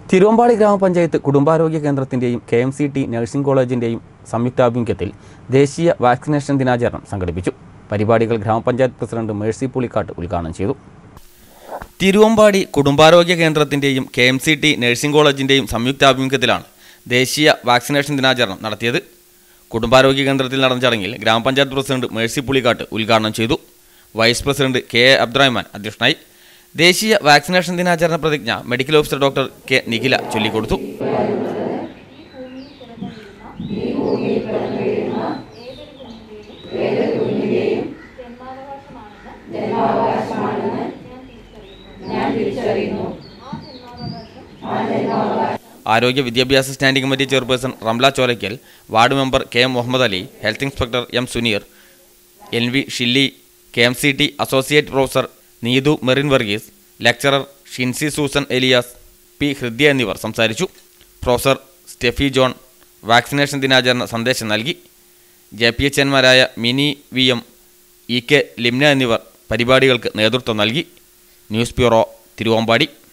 തിരുവമ്പാടി ഗ്രാമപഞ്ചായത്ത് കുടുംബാരോഗ്യ കേന്ദ്രത്തിൻ്റെയും K M C T nursing കോളേജിൻ്റെയും സംയുക്താഭിമുഖ്യത്തിൽ ദേശീയ വാക്സിനേഷൻ ദിനാചരണം സംഘടിപ്പിച്ചു പരിപാടികൾ ഗ്രാമപഞ്ചായത്ത് പ്രസിഡന്റ് മേഴ്സി പുളിക്കാട്ട് ഉദ്ഘാടനം ചെയ്തു തിരുവമ്പാടി കുടുംബാരോഗ്യ കേന്ദ്രത്തിൻ്റെയും K M C T nursing കോളേജിൻ്റെയും സംയുക്താഭിമുഖ്യത്തിലാണ് ദേശീയ വാക്സിനേഷൻ ദിനാചരണം നടത്തിയത് കുടുംബാരോഗ്യ കേന്ദ്രത്തിൽ നടന്ന ചടങ്ങിൽ ഗ്രാമപഞ്ചായത്ത് പ്രസിഡന്റ് മേഴ്സി പുളിക്കാട്ട് ഉദ്ഘാടനം ചെയ്തു vice president K A Abdurahman അധ്യക്ഷനായി ദേശീയ വാക്സിനേഷൻ ദിനാചരണ പ്രതിജ്ഞ medical officer doctor K Nikhila ചൊല്ലിക്കൊടുത്തു ആരോഗ്യ വിദ്യാഭ്യാസ standing committee chairperson Ramla Cholakkal ward member K M Muhammad Ali health inspector M Suneer N V Shilly K M C T associate professor Neethu Merin Varghese lecturer Shincy Susan Elias P Hridya എന്നിവർ സംസാരിച്ചു പ്രൊഫസർ സ്റ്റെഫി ജോൺ വാക്സിനേഷൻ ദിനാചരണ സന്ദേശം നൽകി ജെ പി എച്ച് എൻമാരായ Mini V M E K Limna എന്നിവർ പരിപാടികൾക്ക് നേതൃത്വം നൽകി ന്യൂസ് ബ്യൂറോ തിരുവമ്പാടി